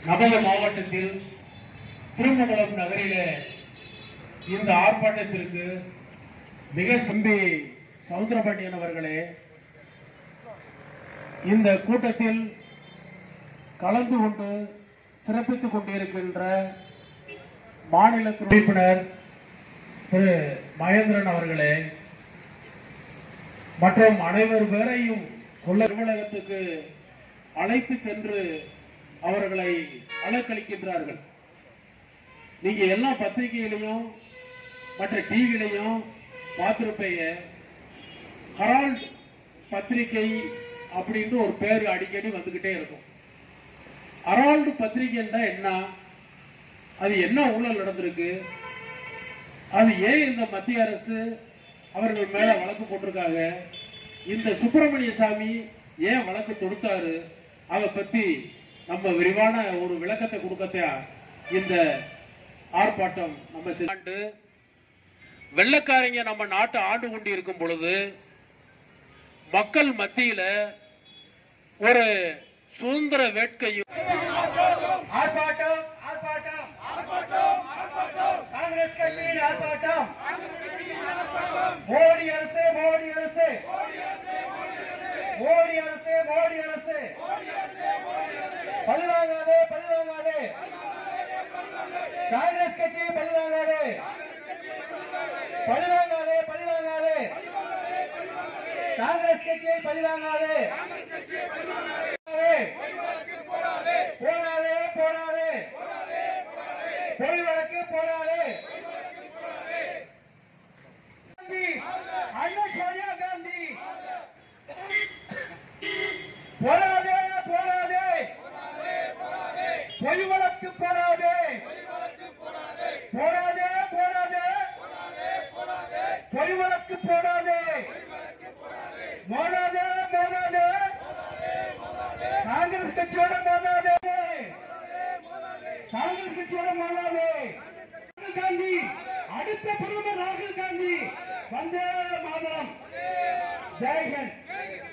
நமது மாவட்டத்தில் திருமங்கலம் நகரிலே இந்த ஆர்ப்பாட்டத்திற்கு மிக சம்பி சவுந்தரபாண்டியன் அவர்களே இந்த கூட்டத்தில் கலந்து கொண்டு சிறப்பித்துக் கொண்டிருக்கின்ற மாநில உறுப்பினர் திரு மகேந்திரன் அவர்களே மற்றும் அனைவர் பேரையும் சொல்ல அலுவலகத்துக்கு அழைத்து சென்று அவர்களை அலக்களிக்கின்றார்கள் நீங்க எல்லா பத்திரிகையிலையும் மற்ற டிவிலையும் பார்த்திருப்பீங்க ஹரால்ட் பத்திரிகை அப்படின்னு ஒரு பேர் அடிக்கடி வந்துகிட்டே இருக்கும் ஹரால்டு பத்திரிகைன்னா என்ன அது என்ன ஊழல் நடந்திருக்கு அது ஏன் இந்த மத்திய அரசு அவர்கள் மேல வழக்கு போட்டிருக்காங்க இந்த சுப்பிரமணிய சாமி ஏன் வழக்கு தொடுத்தாரு அதை பத்தி நம்ம விரிவான ஒரு விளக்கத்தை கொடுக்கத்தையா இந்த ஆர்ப்பாட்டம் நம்ம ஆண்டு வெள்ளக்காரங்க நம்ம நாட்டை ஆண்டு கொண்டு இருக்கும் பொழுது மக்கள் மத்தியில ஒரு சுதந்திர வேட்கையும் ஆர்ப்பாட்டம் ஆர்ப்பாட்டம் காங்கிரஸ் கட்சியின் ஆர்ப்பாட்டம் மோடி அரசு மோடி அரசு மோடி அரசு மோடி அரசு பழிவாங்காதே பழிவாங்காதே காங்கிரஸ் கட்சி பழிவாங்காதே பழிவாங்காதே பழிவாங்காதே காங்கிரஸ் கட்சியை பழிவாங்காதே போடாதே போடாதே பொய் வழக்கு போடாதே காந்தி அண்ணா சோனியா காந்தி போடாதே போடாதே பொய் வழக்கு போடாதே போடாதே போடாதே பொய் வழக்கு போடாதே மோதாதே மோதாதே காங்கிரஸ் கட்சியோட மோதாதே காங்கிரஸ் கட்சியோட மோதாதே ராகுல் காந்தி அடுத்த பிரதமர் ராகுல் காந்தி வந்தே மாதரம் ஜெய்ஹிந்த்